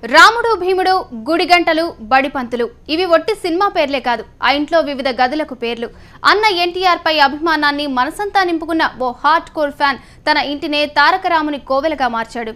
రాముడు భీముడు గుడిగంటలు బడిపంతులు ఇవి ఒట్టి సినిమా పేర్లే కాదు ఆ ఇంట్లో వివిధ గదులకు పేర్లు అన్న ఎన్టీఆర్ పై అభిమానాన్ని మనసంతా నింపుకున్న ఓ హార్ట్ కోర్ ఫ్యాన్ తన ఇంటినే తారక రాముని కోవెలగా మార్చాడు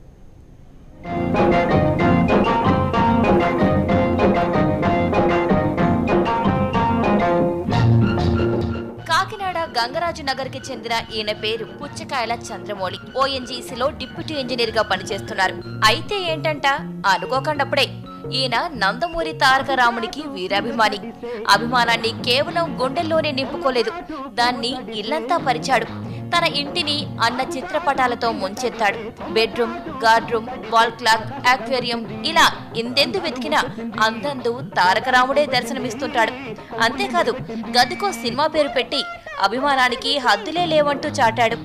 కాకినాడ గంగరాజు నగర్ కి చెందిన ఈయన పేరు పుచ్చకాయల చంద్రమౌళి ఓఎన్జీసీలో డిప్యూటీ ఇంజనీర్ గా పనిచేస్తున్నారు అయితే ఏంటంట అనుకోకండప్పుడే ఈయన నందమూరి తారక రామునికి వీరాభిమాని అభిమానాన్ని కేవలం గుండెల్లోనే నింపుకోలేదు దాన్ని ఇల్లంతా పరిచాడు తన ఇంటిని అన్న చిత్రపటాలతో ముంచెత్తాడు బెడ్రూమ్ గార్డ్రూమ్ వాల్ క్లాక్ ఆక్వేరియం ఇలా ఇందెందు వెతికినా అందందు తారకరాముడే దర్శనమిస్తుంటాడు అంతేకాదు గదికో సినిమా పేరు పెట్టి అభిమానానికి హద్దులే లేవంటూ చాటాడు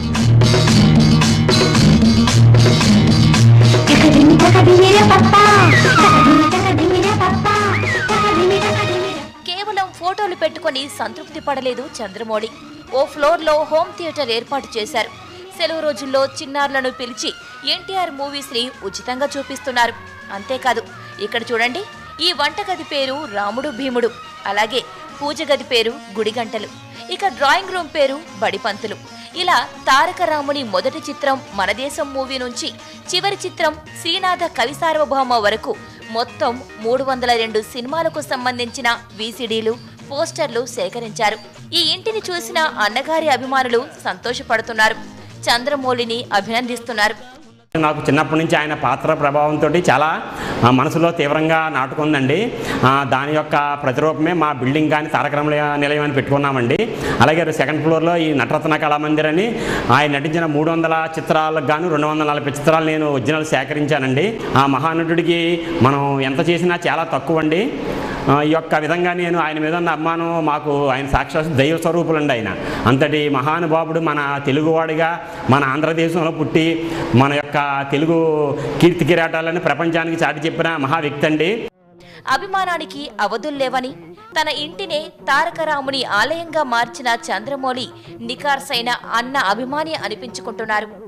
Takadimi takadimi papa. Takadimi takadimi papa. Takadimi takadimi. కేవలం ఫోటోలు పెట్టుకొని సంతృప్తి పడలేదు చంద్రమౌళి ఓ ఫ్లోర్లో హోమ్ థియేటర్ ఏర్పాటు చేశారు సెలవు రోజుల్లో చిన్నారులను పిలిచి ఎన్టీఆర్ మూవీస్ ని ఉచితంగా చూపిస్తున్నారు అంతేకాదు ఇక్కడ చూడండి ఈ వంటగది పేరు రాముడు భీముడు అలాగే పూజ గది పేరు గుడిగంటలు ఇక డ్రాయింగ్ రూమ్ పేరు బడిపంతులు ఇలా తారక రాముని మొదటి చిత్రం మన దేశం మూవీ నుంచి చివరి చిత్రం శ్రీనాథ కవి సార్వభౌమ వరకు మొత్తం మూడు వందల రెండు సినిమాలకు సంబంధించిన వీసీడీలు పోస్టర్లు సేకరించారు ఈ ఇంటిని చూసిన అన్నగారి అభిమానులు సంతోషపడుతున్నారు చంద్రమౌళిని అభినందిస్తున్నారు నాకు చిన్నప్పటి నుంచి ఆయన పాత్ర ప్రభావంతో చాలా ఆ, మనసులో తీవ్రంగా నాటుకుందండి ఆ, దాని యొక్క ప్రతిరూపమే మా బిల్డింగ్ కానీ తారకరమల నిలయం అని పెట్టుకున్నామండి అలాగే సెకండ్ ఫ్లోర్లో ఈ నటరత్న కళామందిర్ అని ఆయన నటించిన మూడు వందల చిత్రాలకు గాను రెండు వందల నలభై చిత్రాలు నేను ఒరిజినల్ సేకరించానండి ఆ మహానటుడికి మనం ఎంత చేసినా చాలా తక్కువ అండి ఆ, ఈ యొక్క విధంగా నేను ఆయన మీద ఉన్న అభిమానం మాకు ఆయన సాక్షాత్ దైవ స్వరూపులండి ఆయన అంతటి మహానుభావుడు మన తెలుగువాడిగా మన ఆంధ్రదేశంలో పుట్టి మన యొక్క తెలుగు కీర్తి కిరాటాలని ప్రపంచానికి చాటి చెప్పిన మహా వ్యక్తి అండి అభిమానానికి అవధుల్లేవని తన ఇంటినే తారకరాముని ఆలయంగా మార్చిన చంద్రమౌళి నికార్సైన అన్న అభిమాని అనిపించుకుంటున్నారు